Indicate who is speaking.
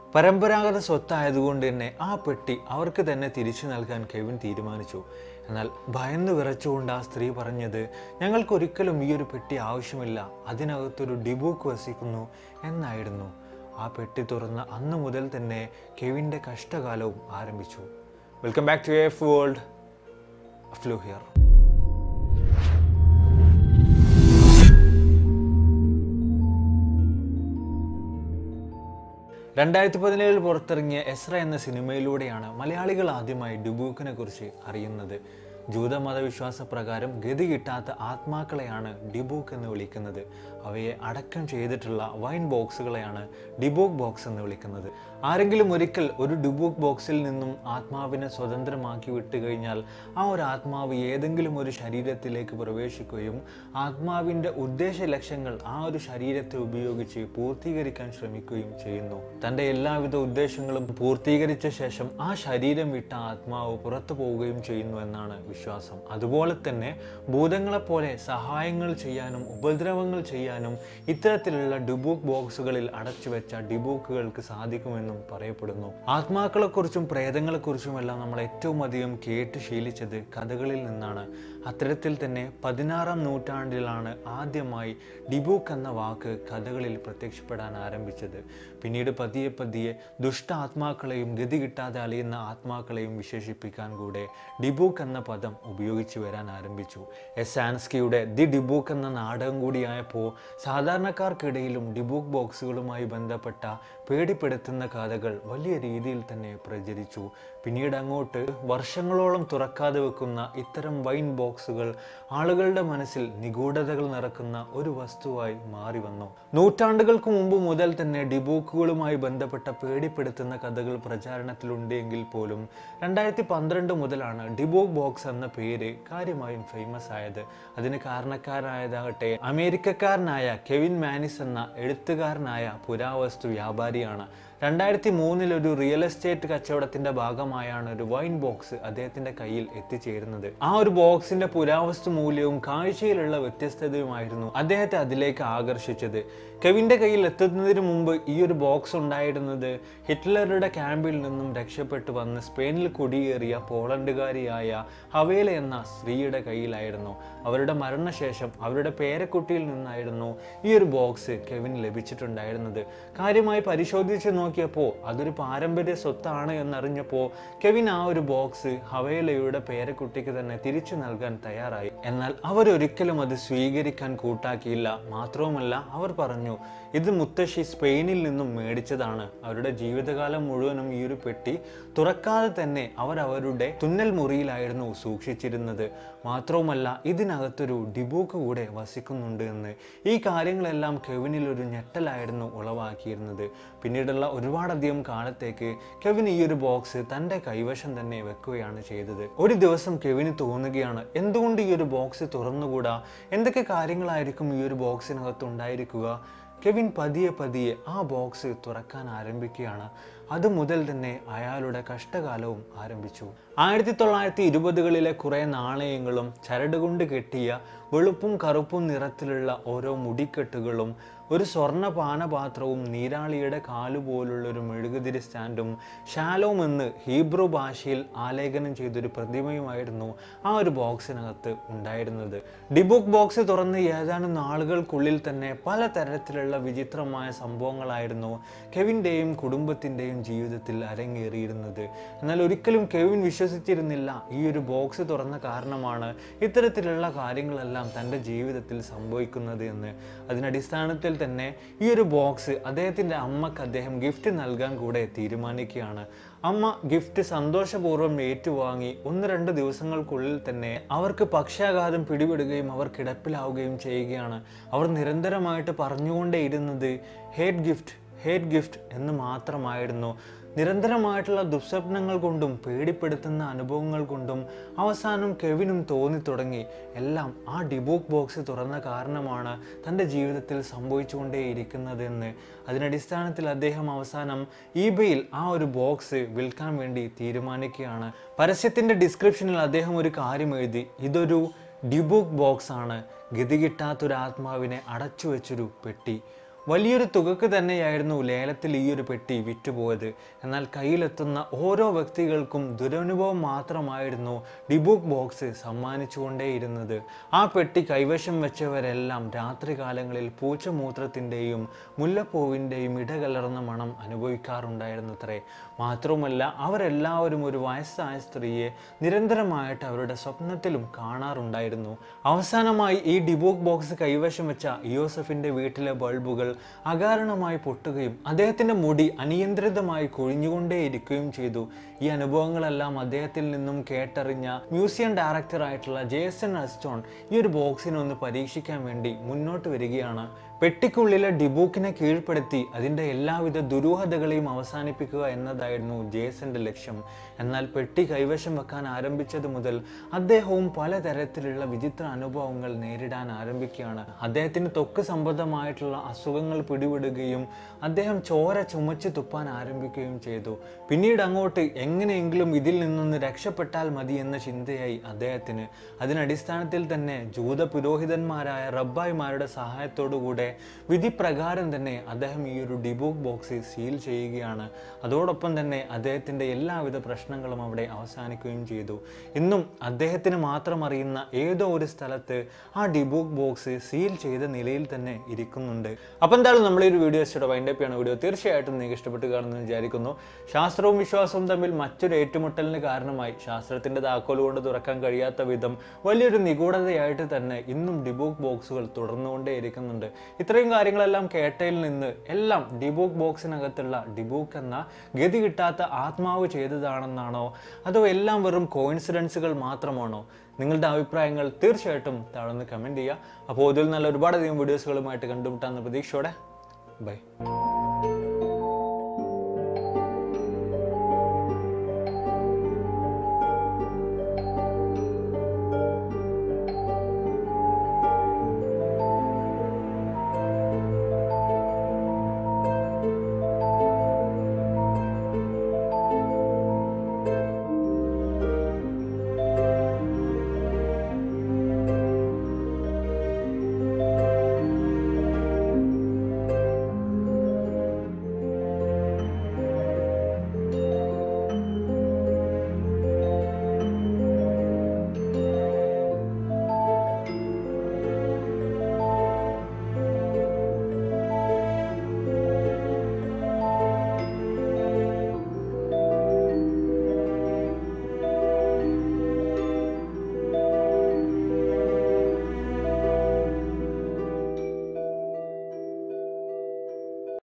Speaker 1: പരമ്പരാഗത സ്വത്തായതുകൊണ്ട് തന്നെ ആ പെട്ടി അവർക്ക് തന്നെ തിരിച്ചു നൽകാൻ കെവിൻ തീരുമാനിച്ചു എന്നാൽ ഭയന്ന് വിറച്ചുകൊണ്ട് ആ സ്ത്രീ പറഞ്ഞത് ഞങ്ങൾക്കൊരിക്കലും ഈ ഒരു പെട്ടി ആവശ്യമില്ല അതിനകത്തൊരു ഡിബൂക്ക് വസിക്കുന്നു എന്നായിരുന്നു ആ പെട്ടി തുറന്ന അന്ന് മുതൽ തന്നെ കെവിൻ്റെ കഷ്ടകാലവും ആരംഭിച്ചു welcome back to F world flu here രണ്ടായിരത്തി പതിനേഴിൽ പുറത്തിറങ്ങിയ എസ്ര എന്ന സിനിമയിലൂടെയാണ് മലയാളികൾ ആദ്യമായി ഡിബൂക്കിനെ കുറിച്ച് അറിയുന്നത് ജൂതമതവിശ്വാസ പ്രകാരം ഗതി കിട്ടാത്ത ആത്മാക്കളെയാണ് ഡിബൂക്ക് എന്ന് വിളിക്കുന്നത് അവയെ അടക്കം ചെയ്തിട്ടുള്ള വൈൻ ബോക്സുകളെയാണ് ഡിബൂക്ക് ബോക്സ് എന്ന് വിളിക്കുന്നത് ആരെങ്കിലും ഒരിക്കൽ ഒരു ഡിബൂക്ക് ബോക്സിൽ നിന്നും ആത്മാവിനെ സ്വതന്ത്രമാക്കി വിട്ടു കഴിഞ്ഞാൽ ആ ഒരു ആത്മാവ് ഏതെങ്കിലും ഒരു ശരീരത്തിലേക്ക് പ്രവേശിക്കുകയും ആത്മാവിൻ്റെ ഉദ്ദേശ ലക്ഷ്യങ്ങൾ ആ ഒരു ശരീരത്തെ ഉപയോഗിച്ച് പൂർത്തീകരിക്കാൻ ശ്രമിക്കുകയും ചെയ്യുന്നു തൻ്റെ എല്ലാവിധ ഉദ്ദേശങ്ങളും പൂർത്തീകരിച്ച ശേഷം ആ ശരീരം വിട്ട ആത്മാവ് പുറത്തു പോവുകയും ചെയ്യുന്നു എന്നാണ് വിശ്വാസം അതുപോലെ തന്നെ ഭൂതങ്ങളെപ്പോലെ സഹായങ്ങൾ ചെയ്യാനും ഉപദ്രവങ്ങൾ ചെയ്യാനും ഇത്തരത്തിലുള്ള ഡിബൂക്ക് ബോക്സുകളിൽ അടച്ചു വെച്ച ഡിബൂക്കുകൾക്ക് സാധിക്കുമെന്നും പറയപ്പെടുന്നു ആത്മാക്കളെക്കുറിച്ചും പ്രേതങ്ങളെക്കുറിച്ചുമെല്ലാം നമ്മൾ ഏറ്റവും അധികം കേട്ട് ശീലിച്ചത് കഥകളിൽ നിന്നാണ് അത്തരത്തിൽ തന്നെ പതിനാറാം നൂറ്റാണ്ടിലാണ് ആദ്യമായി ഡിബൂക്ക് എന്ന വാക്ക് കഥകളിൽ പ്രത്യക്ഷപ്പെടാൻ ആരംഭിച്ചത് പിന്നീട് പതിയെ പതിയെ ദുഷ്ട ആത്മാക്കളെയും ഗതി കിട്ടാതെ അലയുന്ന ആത്മാക്കളെയും വിശേഷിപ്പിക്കാൻ കൂടെ ഡിബൂക്ക് എന്ന പദം ഉപയോഗിച്ചു വരാൻ ആരംഭിച്ചു എസ് ആൻസ്കിയുടെ ദി ഡിബൂക്ക് എന്ന നാടകം കൂടിയായപ്പോൾ സാധാരണക്കാർക്കിടയിലും ഡിബൂക്ക് ബോക്സുകളുമായി ബന്ധപ്പെട്ട പേടിപ്പെടുത്തുന്ന കഥകൾ വലിയ രീതിയിൽ തന്നെ പ്രചരിച്ചു പിന്നീട് അങ്ങോട്ട് വർഷങ്ങളോളം തുറക്കാതെ വെക്കുന്ന ഇത്തരം വൈൻ ബോക്സുകൾ ആളുകളുടെ മനസ്സിൽ നിഗൂഢതകൾ നിറക്കുന്ന ഒരു വസ്തുവായി മാറി വന്നു നൂറ്റാണ്ടുകൾക്ക് മുമ്പ് മുതൽ തന്നെ ഡിബൂക്കുകളുമായി ബന്ധപ്പെട്ട പേടിപ്പെടുത്തുന്ന കഥകൾ പ്രചാരണത്തിലുണ്ട് എങ്കിൽ പോലും രണ്ടായിരത്തി പന്ത്രണ്ട് മുതലാണ് ഡിബൂക്ക് ബോക്സ് എന്ന പേര് കാര്യമായും ഫേമസ് ആയത് അതിന് കാരണക്കാരായതാകട്ടെ അമേരിക്കക്കാരനായ കെവിൻ മാനിസ് എന്ന എഴുത്തുകാരനായ പുരാവസ്തു വ്യാപാരിയാണ് രണ്ടായിരത്തി മൂന്നിൽ ഒരു റിയൽ എസ്റ്റേറ്റ് കച്ചവടത്തിന്റെ ഭാഗമായാണ് ഒരു വൈൻ ബോക്സ് അദ്ദേഹത്തിന്റെ കയ്യിൽ എത്തിച്ചേരുന്നത് ആ ഒരു ബോക്സിന്റെ പുരാവസ്തു മൂല്യവും കാഴ്ചയിലുള്ള വ്യത്യസ്തതയുമായിരുന്നു അദ്ദേഹത്തെ അതിലേക്ക് ആകർഷിച്ചത് കെവിന്റെ കയ്യിൽ എത്തുന്നതിന് മുമ്പ് ഈ ഒരു ബോക്സ് ഉണ്ടായിരുന്നത് ഹിറ്റ്ലറുടെ ക്യാമ്പിൽ നിന്നും രക്ഷപ്പെട്ടു വന്ന് സ്പെയിനിൽ കുടിയേറിയ പോളണ്ടുകാരിയായ ഹവേല എന്ന സ്ത്രീയുടെ കയ്യിലായിരുന്നു അവരുടെ മരണശേഷം അവരുടെ പേരക്കുട്ടിയിൽ നിന്നായിരുന്നു ഈ ഒരു ബോക്സ് കെവിൻ ലഭിച്ചിട്ടുണ്ടായിരുന്നത് കാര്യമായി പരിശോധിച്ച് നോക്കിയപ്പോൾ അതൊരു പാരമ്പര്യ സ്വത്താണ് എന്നറിഞ്ഞപ്പോൾ കെവിൻ ആ ഒരു ബോക്സ് ഹവേലയുടെ പേരക്കുട്ടിക്ക് തന്നെ തിരിച്ചു നൽകാൻ തയ്യാറായി എന്നാൽ അവരൊരിക്കലും അത് സ്വീകരിക്കാൻ കൂട്ടാക്കിയില്ല മാത്രവുമല്ല അവർ പറഞ്ഞു ഇത് മുത്തശ്ശി സ്പെയിനിൽ നിന്നും മേടിച്ചതാണ് അവരുടെ ജീവിതകാലം മുഴുവനും ഈ ഒരു പെട്ടി തുറക്കാതെ തന്നെ അവർ അവരുടെ തുന്നൽ മുറിയിലായിരുന്നു സൂക്ഷിച്ചിരുന്നത് മാത്രവുമല്ല ഇതിനകത്തൊരു ഡിബൂക്ക് കൂടെ വസിക്കുന്നുണ്ട് എന്ന് ഈ കാര്യങ്ങളെല്ലാം കെവിനിൽ ഒരു ഞെട്ടലായിരുന്നു ഉളവാക്കിയിരുന്നത് പിന്നീടുള്ള ഒരുപാടധികം കാലത്തേക്ക് കെവിൻ ഈ ഒരു ബോക്സ് തൻ്റെ കൈവശം തന്നെ വെക്കുകയാണ് ചെയ്തത് ഒരു ദിവസം കെവിന് തോന്നുകയാണ് എന്തുകൊണ്ട് ഈ ഒരു ബോക്സ് തുറന്നുകൂടാ എന്തൊക്കെ കാര്യങ്ങളായിരിക്കും ഈ ഒരു ബോക്സിനകത്ത് ഉണ്ടായിരിക്കുക കെവിൻ പതിയെ പതിയെ ആ ബോക്സ് തുറക്കാൻ ആരംഭിക്കുകയാണ് അത് മുതൽ തന്നെ അയാളുടെ കഷ്ടകാലവും ആരംഭിച്ചു ആയിരത്തി തൊള്ളായിരത്തി ഇരുപതുകളിലെ കുറേ നാണയങ്ങളും ചരട് കൊണ്ട് കെട്ടിയ വെളുപ്പും കറുപ്പും നിറത്തിലുള്ള ഓരോ മുടിക്കെട്ടുകളും ഒരു സ്വർണ്ണ പാനപാത്രവും നീരാളിയുടെ കാലുപോലുള്ള ഒരു മെഴുകുതിരി സ്റ്റാൻഡും ഷാലോം എന്ന് ഹീബ്രു ഭാഷയിൽ ആലേഖനം ചെയ്തൊരു പ്രതിമയുമായിരുന്നു ആ ഒരു ബോക്സിനകത്ത് ഉണ്ടായിരുന്നത് ഡിബുക്ക് ബോക്സ് തുറന്ന് ഏതാനും നാളുകൾക്കുള്ളിൽ തന്നെ പലതരത്തിലുള്ള വിചിത്രമായ സംഭവങ്ങളായിരുന്നു കെവിൻ്റെയും കുടുംബത്തിൻ്റെയും ജീവിതത്തിൽ അരങ്ങേറിയിരുന്നത് എന്നാൽ ഒരിക്കലും കെവിൻ വിശ്വസിച്ചിരുന്നില്ല ഈ ഒരു ബോക്സ് തുറന്ന കാരണമാണ് ഇത്തരത്തിലുള്ള കാര്യങ്ങളെല്ലാം തൻ്റെ ജീവിതത്തിൽ സംഭവിക്കുന്നത് എന്ന് അതിനടിസ്ഥാനത്തിൽ തന്നെ ഈ ഒരു ബോക്സ് അദ്ദേഹത്തിൻ്റെ അമ്മക്ക് അദ്ദേഹം ഗിഫ്റ്റ് നൽകാൻ കൂടെ തീരുമാനിക്കുകയാണ് അമ്മ ഗിഫ്റ്റ് സന്തോഷപൂർവ്വം ഏറ്റുവാങ്ങി ഒന്ന് രണ്ട് ദിവസങ്ങൾക്കുള്ളിൽ തന്നെ അവർക്ക് പക്ഷാഘാതം പിടിപെടുകയും അവർ കിടപ്പിലാവുകയും ചെയ്യുകയാണ് അവർ നിരന്തരമായിട്ട് പറഞ്ഞുകൊണ്ടേയിരുന്നത് ഹേറ്റ് ഗിഫ്റ്റ് ഹേറ്റ് ഗിഫ്റ്റ് എന്ന് മാത്രമായിരുന്നു നിരന്തരമായിട്ടുള്ള ദുസ്വപ്നങ്ങൾ കൊണ്ടും പേടിപ്പെടുത്തുന്ന അനുഭവങ്ങൾ കൊണ്ടും അവസാനം കെവിനും തോന്നി തുടങ്ങി എല്ലാം ആ ഡിബൂക്ക് ബോക്സ് തുറന്ന കാരണമാണ് തൻ്റെ ജീവിതത്തിൽ സംഭവിച്ചുകൊണ്ടേയിരിക്കുന്നത് എന്ന് അതിനടിസ്ഥാനത്തിൽ അദ്ദേഹം അവസാനം ഈബയിൽ ആ ഒരു ബോക്സ് വിൽക്കാൻ വേണ്ടി തീരുമാനിക്കുകയാണ് പരസ്യത്തിൻ്റെ ഡിസ്ക്രിപ്ഷനിൽ അദ്ദേഹം ഒരു കാര്യം എഴുതി ഇതൊരു ഡിബൂക്ക് ബോക്സ് ആണ് ഗതി കിട്ടാത്തൊരു ആത്മാവിനെ അടച്ചു വെച്ചൊരു പെട്ടി വലിയൊരു തുകക്ക് തന്നെയായിരുന്നു ലേലത്തിൽ ഈ ഒരു പെട്ടി വിറ്റുപോയത് എന്നാൽ കയ്യിലെത്തുന്ന ഓരോ വ്യക്തികൾക്കും ദുരനുഭവം മാത്രമായിരുന്നു ഡിബുക്ക് ബോക്സ് സമ്മാനിച്ചുകൊണ്ടേയിരുന്നത് ആ പെട്ടി കൈവശം വെച്ചവരെല്ലാം രാത്രികാലങ്ങളിൽ പൂച്ചമൂത്രത്തിൻ്റെയും മുല്ലപ്പൂവിൻ്റെയും ഇടകലർന്ന മണം അനുഭവിക്കാറുണ്ടായിരുന്നത്രേ മാത്രവുമല്ല അവരെല്ലാവരും ഒരു വയസ്സായ സ്ത്രീയെ നിരന്തരമായിട്ട് അവരുടെ സ്വപ്നത്തിലും കാണാറുണ്ടായിരുന്നു അവസാനമായി ഈ ഡിബോക്ക് ബോക്സ് കൈവശം വെച്ച യോസഫിന്റെ വീട്ടിലെ ബൾബുകൾ അകാരണമായി പൊട്ടുകയും അദ്ദേഹത്തിന്റെ മുടി അനിയന്ത്രിതമായി കൊഴിഞ്ഞുകൊണ്ടേയിരിക്കുകയും ചെയ്തു ഈ അനുഭവങ്ങളെല്ലാം അദ്ദേഹത്തിൽ നിന്നും കേട്ടറിഞ്ഞ മ്യൂസിയം ഡയറക്ടർ ആയിട്ടുള്ള ജേസൺ അസ്റ്റോൺ ഈ ഒരു ബോക്സിനെ ഒന്ന് പരീക്ഷിക്കാൻ വേണ്ടി മുന്നോട്ട് വരികയാണ് പെട്ടിക്കുള്ളിലെ ഡിബൂക്കിനെ കീഴ്പ്പെടുത്തി അതിൻ്റെ എല്ലാവിധ ദുരൂഹതകളെയും അവസാനിപ്പിക്കുക എന്നതായിരുന്നു ജേസന്റെ ലക്ഷ്യം എന്നാൽ പെട്ടി കൈവശം വെക്കാൻ ആരംഭിച്ചത് മുതൽ അദ്ദേഹവും പലതരത്തിലുള്ള വിചിത്ര അനുഭവങ്ങൾ നേരിടാൻ ആരംഭിക്കുകയാണ് അദ്ദേഹത്തിന് ത്വക്ക് സംബന്ധമായിട്ടുള്ള അസുഖങ്ങൾ പിടിപെടുകയും അദ്ദേഹം ചോര ചുമച്ച് തുപ്പാൻ ആരംഭിക്കുകയും ചെയ്തു പിന്നീട് അങ്ങോട്ട് എങ്ങനെയെങ്കിലും ഇതിൽ നിന്നൊന്ന് രക്ഷപ്പെട്ടാൽ മതി എന്ന ചിന്തയായി അദ്ദേഹത്തിന് അതിനടിസ്ഥാനത്തിൽ തന്നെ ജൂത പുരോഹിതന്മാരായ റബ്ബായിമാരുടെ സഹായത്തോടു കൂടെ വിധി പ്രകാരം തന്നെ അദ്ദേഹം ഈ ഒരു ഡിബോക്ക് ബോക്സ് സീൽ ചെയ്യുകയാണ് അതോടൊപ്പം തന്നെ അദ്ദേഹത്തിൻ്റെ എല്ലാവിധ പ്രശ്നങ്ങളും അവിടെ അവസാനിക്കുകയും ചെയ്തു ഇന്നും അദ്ദേഹത്തിന് മാത്രം അറിയുന്ന ഏതോ ഒരു സ്ഥലത്ത് ആ ഡിബോക്ക് ബോക്സ് സീൽ ചെയ്ത നിലയിൽ തന്നെ ഇരിക്കുന്നുണ്ട് അപ്പം എന്തായാലും നമ്മൾ ഈ ഒരു വീഡിയോ വെച്ചിട്ട് വൈൻഡപ്പ് ചെയ്യണ വീഡിയോ തീർച്ചയായിട്ടും നിങ്ങൾക്ക് ഇഷ്ടപ്പെട്ട് കാണുമെന്ന് വിചാരിക്കുന്നു ശാസ്ത്രവും വിശ്വാസവും തമ്മിൽ മറ്റൊരു ഏറ്റുമുട്ടലിന് കാരണമായി ശാസ്ത്രത്തിന്റെ താക്കോൽ കൊണ്ട് തുറക്കാൻ കഴിയാത്ത വിധം വലിയൊരു നിഗൂഢതയായിട്ട് തന്നെ ഇന്നും ഡിബോക്ക് ബോക്സുകൾ തുടർന്നുകൊണ്ടേ ഇരിക്കുന്നുണ്ട് ഇത്രയും കാര്യങ്ങളെല്ലാം കേട്ടയിൽ നിന്ന് എല്ലാം ഡിബോക്ക് ബോക്സിനകത്തുള്ള ഡിബോക്ക് എന്ന ഗതി കിട്ടാത്ത ആത്മാവ് ചെയ്തതാണെന്നാണോ അതോ എല്ലാം വെറും കോയിൻസിഡൻസുകൾ മാത്രമാണോ നിങ്ങളുടെ അഭിപ്രായങ്ങൾ തീർച്ചയായിട്ടും താഴ്ന്ന് കമൻറ്റ് ചെയ്യുക അപ്പോൾ ഇതിൽ നല്ല ഒരുപാടധികം വീഡിയോസുകളുമായിട്ട് കണ്ടുമുട്ടാമെന്ന പ്രതീക്ഷയോടെ ബൈ